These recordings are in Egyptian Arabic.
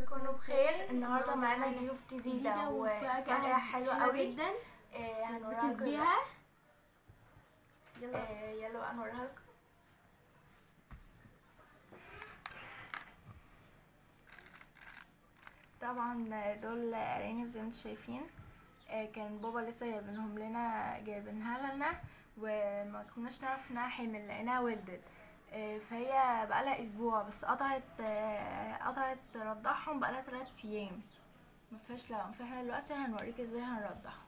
تكونوا بخير النهارده معانا ضيوف جديده وفجأة حلوه قوي جدا آه، هنوريها نسيب لكم بيها دلوقتي. يلا آه، يلا بقى نوريها لكم طبعا دول ارانب زي ما انتم شايفين آه، كان بابا لسه جايبينهم لنا جايبينها لنا وما كناش نعرف انها حامل لانها ولدت آه، فهي بقالها اسبوع بس قطعت آه، قطعت رضعهم بقالها 3 ايام ما فيهاش لبن فاحنا دلوقتي هنوريك ازاي هنرضعهم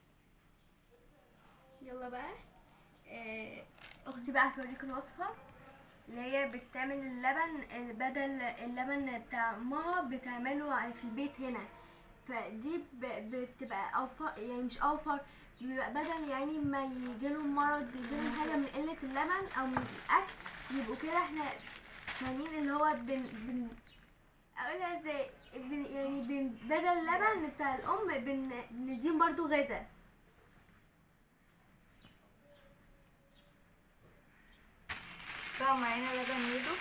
يلا بقى آه، اختي بقى هتوريك الوصفه اللي هي بتعمل اللبن آه، بدل اللبن بتاع امها بتعمله في البيت هنا فدي ب- بتبقى اوفر يعني مش اوفر بيبقى بدل يعني ما يجيلهم مرض يجيلهم حاجه من قله اللبن او من الاكل يبقوا كده احنا فاهمين اللي هو بن بن اقولها ازاي بن يعني بن بدل اللبن بتاع الام بن بنديهم برضو غذاء بقى معانا لبن يدو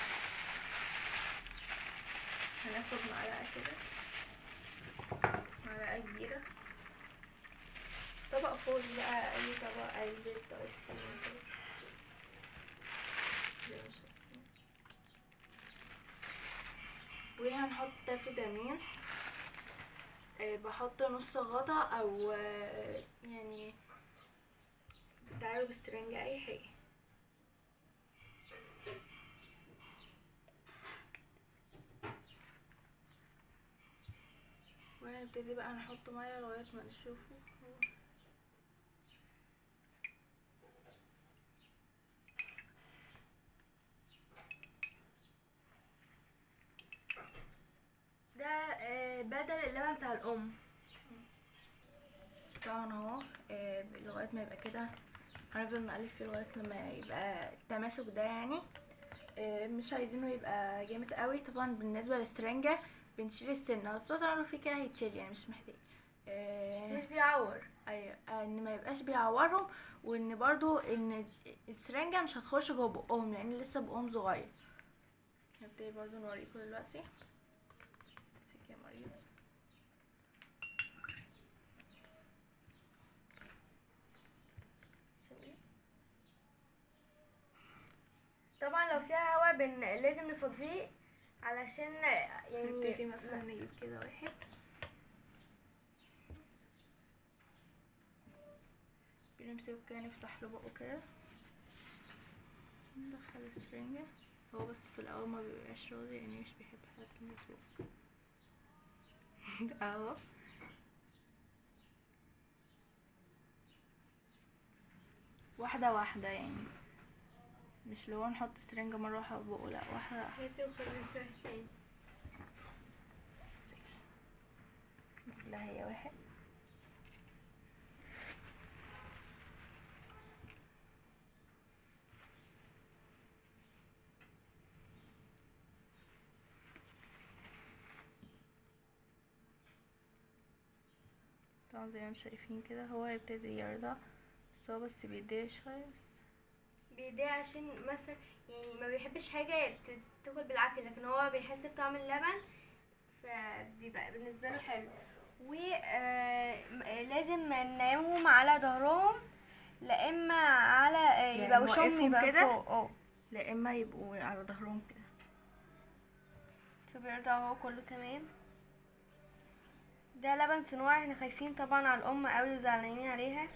هناخد معلقة كده معلقة كبيرة طبق فوق بقى أي طبق أي زيت أو سكين كده زي ما شايفين. وهنحط فيتامين آه، بحط نص غطا أو آه، يعني بتعالوا بالسرنجة أي حاجة وهنبتدي بقى نحط ميه لغايه ما نشوفه هو ده آه، بدل اللبن بتاع الام طبعا اهو آه، لغايه ما يبقى كده هنفضل نقلب فيه لغايه لما يبقى التماسك ده يعني آه، مش عايزينه يبقى جامد قوي طبعا بالنسبه للسرنجه بنشيل السنه الفضل تعملوا فيه كده هيتشيل يعني مش محتاج آه، مش بيعور ايوه ان ما يبقاش بيعورهم وان برضو ان السرنجه مش هتخش جوه بقهم لان لسه بقهم صغير هبتدي برضو نوريكم دلوقتي امسك يا مريض طبعا لو فيها هوا بن... لازم نفضيه علشان يعني نبتدي مثلا نجيب كده واحد بنمسكه كده نفتح له بقه كده ندخل السرنجة هو بس في الأول ما بيبقاش راضي يعني مش بيحب حد المسروق اهو واحدة واحدة يعني مش اللي هو نحط السرنجة مرة واحدة في بقه لا واحدة واحدة هاتي وخلي واحد تاني لا هي واحد طبعا زي ما انتم شايفين كده هو هيبتدي يرضع بس هو بس بيديه شوية بس بيديه عشان مثلا يعني ما بيحبش حاجة ت- تدخل بالعافية لكن هو بيحس بطعم اللبن فبيبقى بالنسبة له حلو ولازم ننيمهم على ظهرهم لا اما على آه، يعني يبقى وشهم نوقفهم يبقى كده؟ فوق اه لا اما يبقوا على ظهرهم كده فبيرضع هو كله تمام ده لبن صناعي احنا خايفين طبعا على الام قوي وزعلانين عليها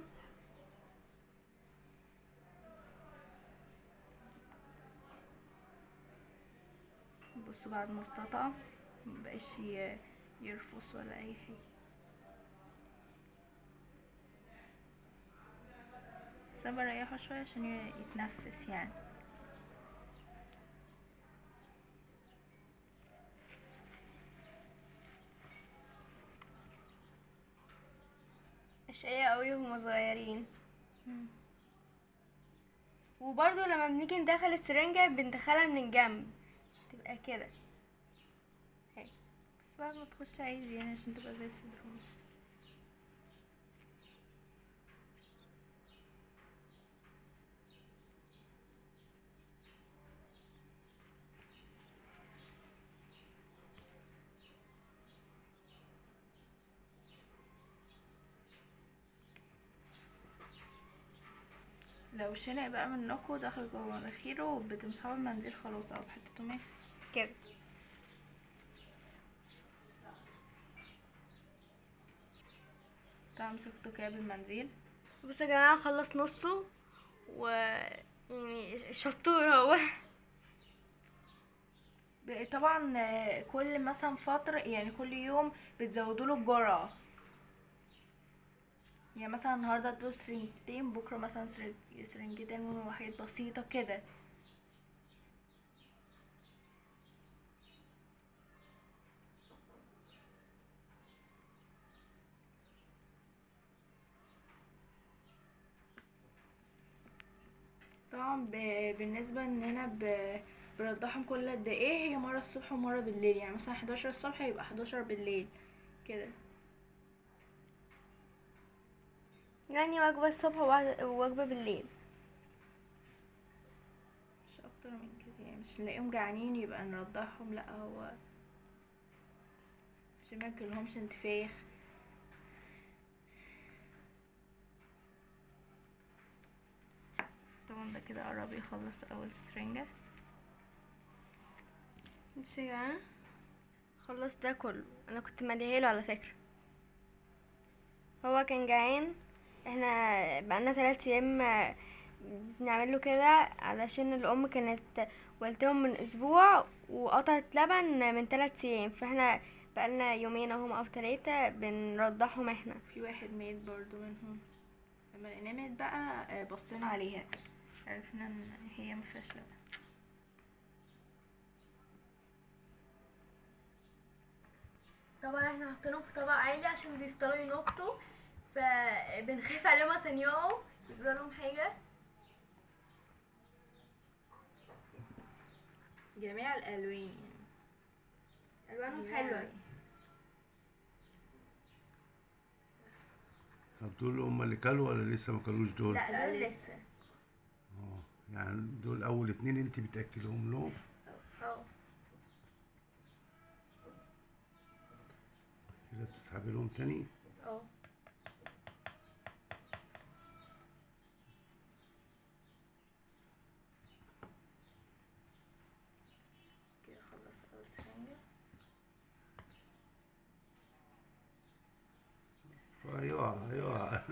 بصوا بعد ما استطع مبقاش ي- يرفص ولا اي حاجة بس انا بريحه شوية عشان ي- يتنفس يعني اشقية قوي وهما صغيرين وبرضو لما بنيجي ندخل السرنجة بندخلها من الجنب تبقى كده بس بعد ما تخش عادي يعني عشان تبقى زي صدرهم لو شنق بقى منكوا دخل جوه مناخيره بتمسحوه بالمنزل خلاص او بحتة قماش كده طبعا مسكته كده بالمنزل بصوا يا جماعة خلص نصه و يعني شطور هو ب- طبعا آه، كل مثلا فترة يعني كل يوم بتزودوا له الجرعة يعني مثلا النهارده ادوله سرنجتين بكرة مثلا سرنج- سرنجتين وحاجات بسيطة كده طبعا ب- بالنسبة اننا ب... بنرضعهم كل قد ايه هي مرة الصبح ومرة بالليل يعني مثلا 11 الصبح يبقى 11 بالليل كده يعني وجبة الصبح وواحدة- ووجبة بالليل مش اكتر من كده يعني مش نلاقيهم جعانين يبقى نرضعهم لا هو عشان ما ياكلهمش انتفاخ طبعا ده كده قرب يخلص اول سرنجة بس يا جماعة خلص ده كله انا كنت مديهاله على فكرة هو كان جعان احنا بقالنا تلات ايام بنعمل له كده علشان الام كانت والدتهم من اسبوع وقطعت لبن من تلات ايام فاحنا بقالنا يومين اهم او تلاتة بنرضعهم احنا في واحد مات برضو منهم لما لقيناه مات بقى آه، بصينا عليها عرفنا ان هي مفيهاش لبن طبعا احنا حاطينهم في طبق عالي عشان بيفضلوا ينطوا فبنخاف عليهم عشان يقعوا يجرى لهم حاجة جميع الالوان يعني الوانهم زينة حلوة أوي. طب دول هم اللي كلوا ولا لسه ما كلوش دول؟ لا لا دول لسه لسه اه يعني دول اول اتنين انت بتاكلهم لهم اه كده بتسحبي لهم تاني اه كده خلص اول سرنجة فيقع يقع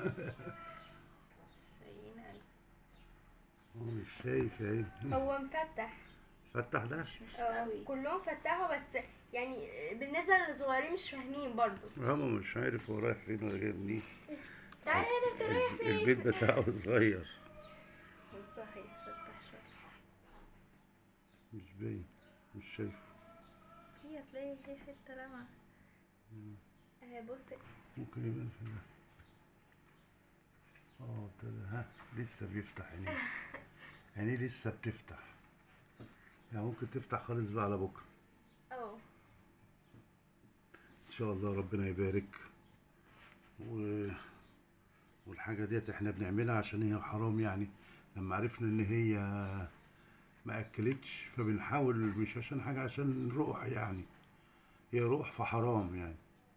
شايين قلب هو مش شايف يا عيني هو مفتح فتح ده مش مش اه قوي كلهم فتحوا بس يعني بالنسبة للصغيرين مش فاهمين برضو هو مش عارف هو رايح فين ولا جاي منين تعالى هنا انت رايح ال- فين البيت بتاعه صغير بص هيتفتح شوية مش باين مش شايفه في هتلاقي في حتة لمعة اه بص ممكن يبان في ده اه ابتدى ها لسه بيفتح عينيه عينيه لسه بتفتح يعني ممكن تفتح خالص بقى على بكره اه ان شاء الله ربنا يبارك و... والحاجه ديت احنا بنعملها عشان هي حرام يعني لما عرفنا ان هي ما اكلتش فبنحاول مش عشان حاجه عشان روح يعني هي روح فحرام يعني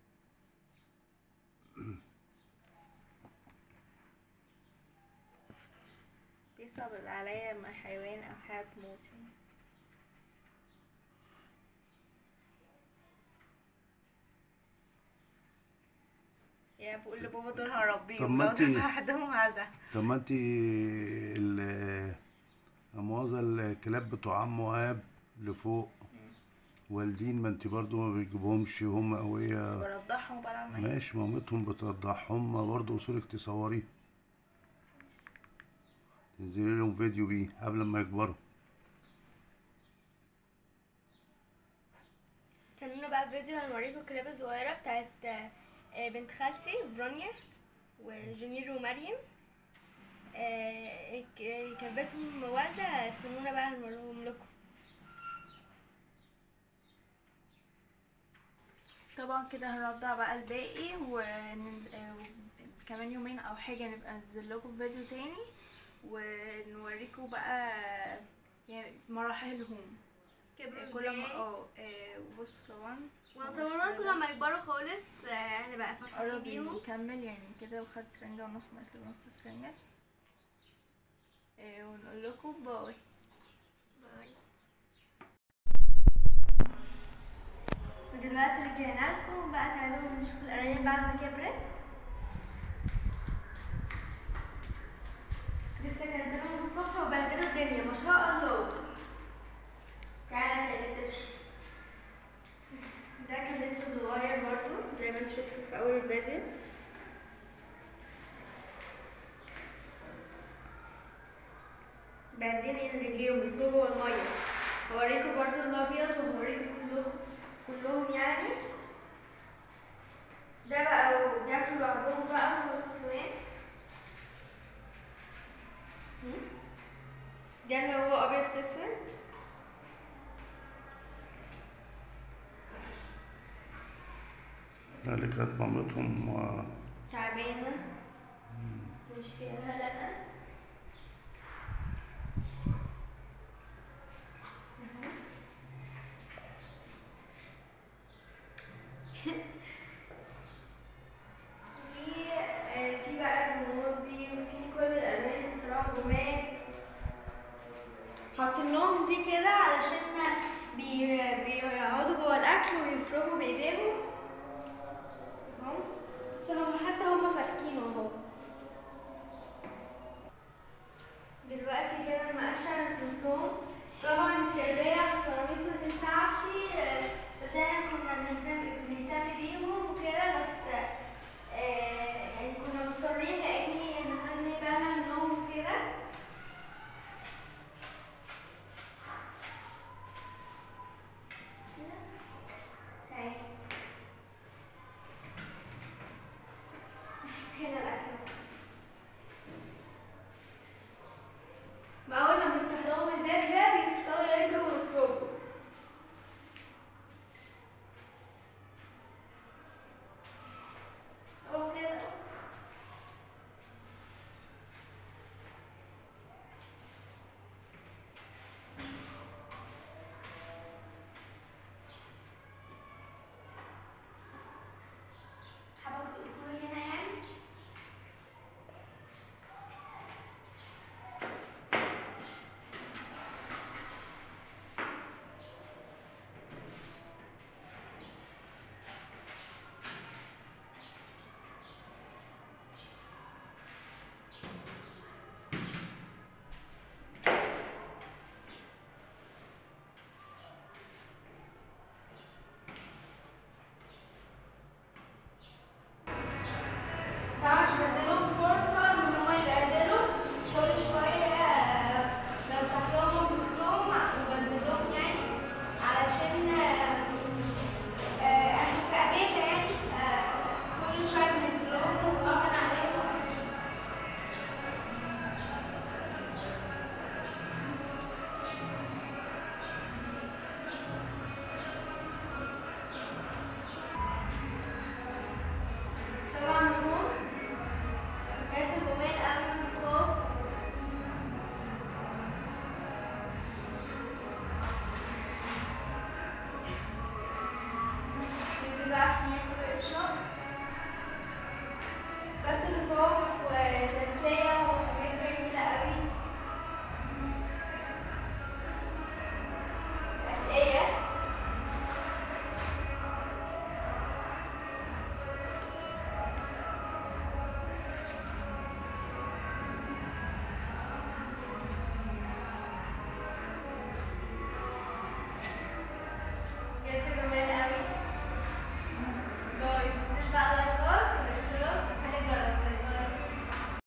بيصعب عليا لما حيوان او حاجة تموت يعني. يا بقول لبابا دول طب هربيهم ما لو انتي- لوحدهم هزع طب ما انت ال- موازة الكلاب بتوع عم وهاب لفوق والدين ما انت برضو ما بتجيبهمش هم بس قوية برضعهم وبلعب معاهم ماشي مامتهم بترضعهم ما برضو وصولك تصوريه تنزلي لهم فيديو بيه قبل ما يكبروا استنونا بقى فيديو هنوريكم الكلاب الصغيرة بتاعت آه، بنت خالتي فرونيا وجونير ومريم آه، ك- كلبتهم والدة استنونا بقى هنوريهم لكم طبعا كده هنرضع بقى الباقي وكمان يومين او حاجة نبقى ننزل لكم فيديو تاني ونوريكم بقى يعني مراحلهم كبروا كل ما ازاي اه آه، بص طبعا وهنصوروا لكم لما يكبروا خالص آه، هنبقى فرحانين قرب بيهم يكمل يعني كده وخد سرنجة ونص ناقص له نص سرنجة آه، ونقول لكم باي باي ودلوقتي رجعنا لكم بقى تعالوا نشوف الأرانب بعد ما كبرت لسه نزلهم الصبح وبهدلوا الدنيا ما شاء الله تعالى خلينا تشوف ده كان لسه صغير برضو زي ما انتوا شفتوا في أول الفيديو بعدين رجليهم بيدخلوا جوه المية هوريكم برضو الأبيض وهوريكم كلهم كلهم يعني ده بقى بياكلوا لوحدهم بقى كمان ده اللي هو أبيض في أسود اللي كانت مامتهم آه، تعبانة مش فيها لأ في آه، في بقى الموزي وفي كل الألوان الصراحة جمال حاطين لهم دي كده علشان بي... بيقعدوا جوه الأكل ويفركوا بإيديهم اهو بس هم حتى هم فاركينه اهو دلوقتي كده مقشر الفستان طبعا التربية على السيراميك ما تنفعش آه، بس احنا كنا بنهتم بنهتم بيهم وكده بس آه، يعني كنا مضطرين لاني نخلي بالنا منهم كده تعالي هنا الأكل ما أول ما بنفتح لهم الباب ده بيفضلوا يجروا ويخرجوا أهو كده حابة تقصوني هنا يعني طبعا مش بديلهم فرصة إن هما يبهدلوا كل شوية آه، بمسح لهم بوزهم وبنزل لهم يعني علشان آه، آه، احنا في أجازة يعني آه، كل شوية بننزل لهم ونطمن عليهم طبعا هون بجد جمال قوي ونضاف ننزل بقى عشان ياكل ويشرب بجد لطاف وتسلية